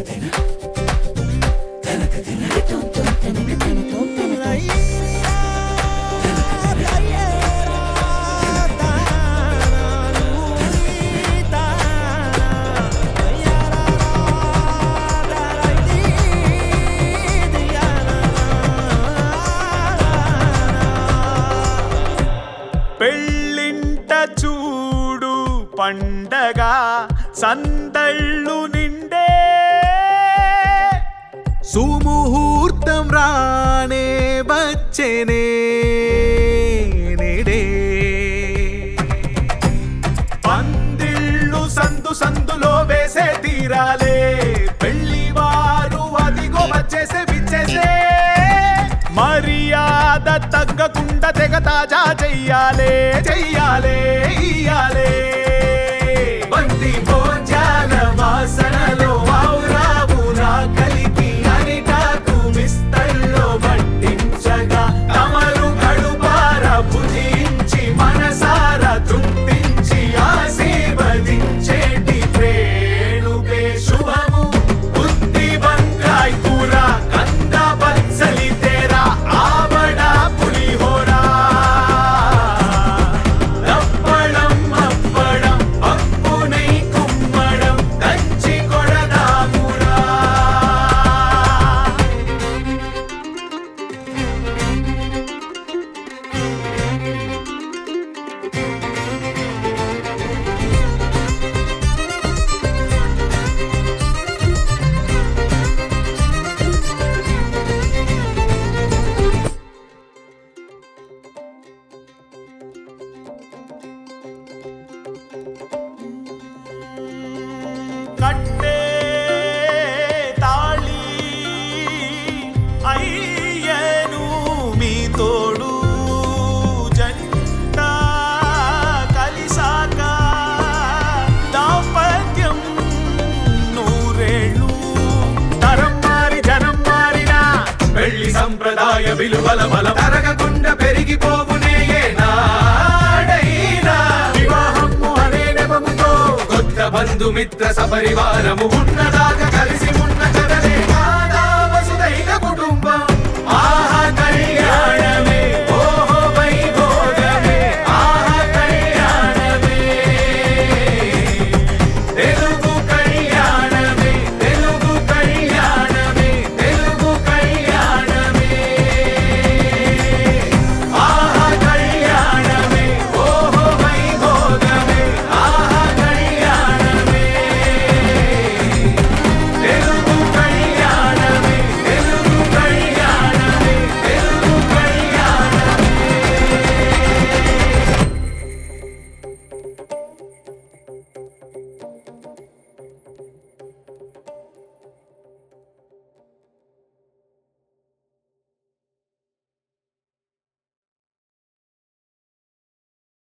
పెళ్ళింట చూడు పండగ సందళ్ళు నిండే సుముహూర్తం రానే వచ్చేనే నేడే పందిళ్ళు సందు సందులో వేసే తీరాలే పెళ్లి వారు అదిగో వచ్చేసే విచ్చేసే మర్యాద తగ్గకుండా తెగ తాజా చెయ్యాలే చెయ్యాలే ఇయ్యాలే బంది భోజాల వాసనలో వావురావురా కలిపి అరిటాకు విస్తల్లో పట్టించగా తమరు కడుపార భుజించి మనసార తృప్తించి ఆశీర్వదించేటి ప్రేణుకే శుభము బుద్ధి వంకాయ్ కూర కంద బత్సలి తేరా ఆవడ పులిహోరా దప్పడం అప్పడం పప్పు నెయ్యి కుమ్మడం దంచి కొడదామురా కట్టే తాళి అయ్యను మీ తోడు జంట కలిసాక దాంపత్యం నూరేళ్ళు తరం మారి జనం మారినా పెళ్లి సంప్రదాయ విలువల బలం తరగకుండా పెరిగిపోవునే ఏనాడైనా వివాహము అనే నెపముతో కొత్త బంధుమిత్ర సపరివారము ఉన్నదాకా కలిసి